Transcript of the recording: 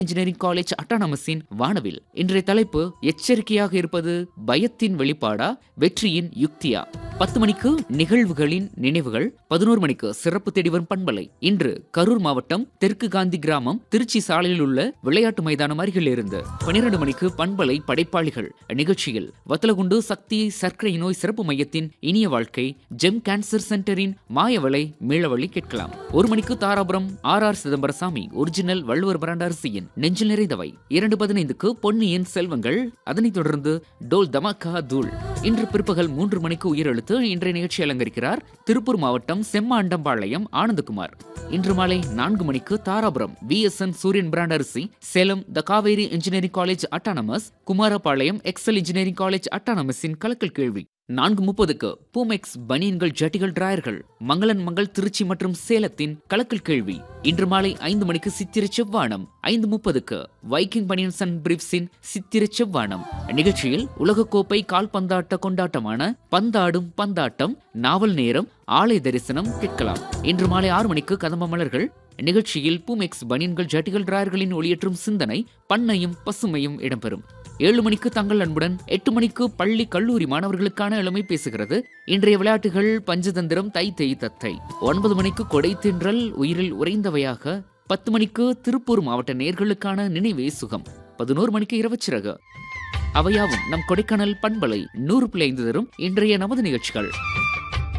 engineering college அட்டானமஸின் வானவில் இன்றைய தலைப்பு எச்சரிக்கையாக இருப்பது பயத்தின் வெளிப்பாடா வெற்றியின் யுக்தியா பத்து மணிக்கு நிகழ்வுகளின் நினைவுகள் பதினோரு மணிக்கு சிறப்பு தேடி வரும் பண்பலை இன்று கரூர் மாவட்டம் தெற்கு காந்தி கிராமம் திருச்சி சாலையில் உள்ள விளையாட்டு மைதானம் அருகில் இருந்து பனிரெண்டு மணிக்கு பண்பலை படைப்பாளிகள் நிகழ்ச்சியில் வத்தலகுண்டு சக்தி சர்க்கரை நோய் சிறப்பு மையத்தின் இனிய வாழ்க்கை ஜெம் கேன்சர் சென்டரின் மாயவளை மீளவழி கேட்கலாம் ஒரு மணிக்கு Dharapuram R R Chidambarasamy original Valluvar brand அரிசியின் நெஞ்சில் நிறைந்தவை இரண்டு பதினைந்துக்கு பொன்னியின் செல்வங்கள் அதனைத் தொடர்ந்து டோல் தமாக்கா தூள் இன்று பிற்பகல் மூன்று மணிக்கு உயிரெழுத்து இன்றைய நிகழ்ச்சி அலங்கரிக்கிறார் திருப்பூர் மாவட்டம் செம்மாண்டம்பாளையம் ஆனந்தகுமார் இன்று மாலை நான்கு மணிக்கு தாராபுரம் விஎஸ்என் சூரியன் பிராண்ட் அரிசி Salem the Kaveri engineering college autonomous Kumarapalayam Excel engineering college அட்டானமஸின் கலக்கல் கேள்வி நான்கு முப்பதுக்கு பூமெக்ஸ் பனியன்கள் ஜட்டிகள் டிராயர்கள் மங்களன் மங்கள் திருச்சி மற்றும் சேலத்தின் கலக்கல் கேள்வி இன்று மாலை ஐந்து மணிக்கு சித்திர செவ்வானம் ஐந்து முப்பதுக்கு வைக்கிங் பனியன்ஸ் அண்ட் பிரிப்ஸின் சித்திர செவ்வானம் நிகழ்ச்சியில் உலகக்கோப்பை கால்பந்தாட்ட கொண்டாட்டமான பந்தாடும் பந்தாட்டம் நாவல் நேரம் ஆலை தரிசனம் கேட்கலாம் இன்று மாலை ஆறு மணிக்கு கதம்ப மலர்கள் நிகழ்ச்சியில் பூமெக்ஸ் பனியன்கள் ஜட்டிகள் டிராயர்களின் ஒளியேற்றும் சிந்தனை பண்ணையும் பசுமையும் இடம்பெறும் ஏழு மணிக்கு தங்கள் அன்புடன் எட்டு மணிக்கு பள்ளி கல்லூரி மாணவர்களுக்கான இளமை பேசுகிறது இன்றைய விளையாட்டுகள் பஞ்சதந்திரம் தை தேய் தத்தை ஒன்பது மணிக்கு கொடை தின்றல் உயிரில் உறைந்தவையாக பத்து மணிக்கு திருப்பூர் மாவட்ட நேர்களுக்கான நினைவே சுகம் பதினோரு மணிக்கு இரவச்சிறகு அவையாவும் நம் கொடைக்கானல் பண்பலை நூறு பிள்ளை ஐந்து தரும் இன்றைய நமது நிகழ்ச்சிகள்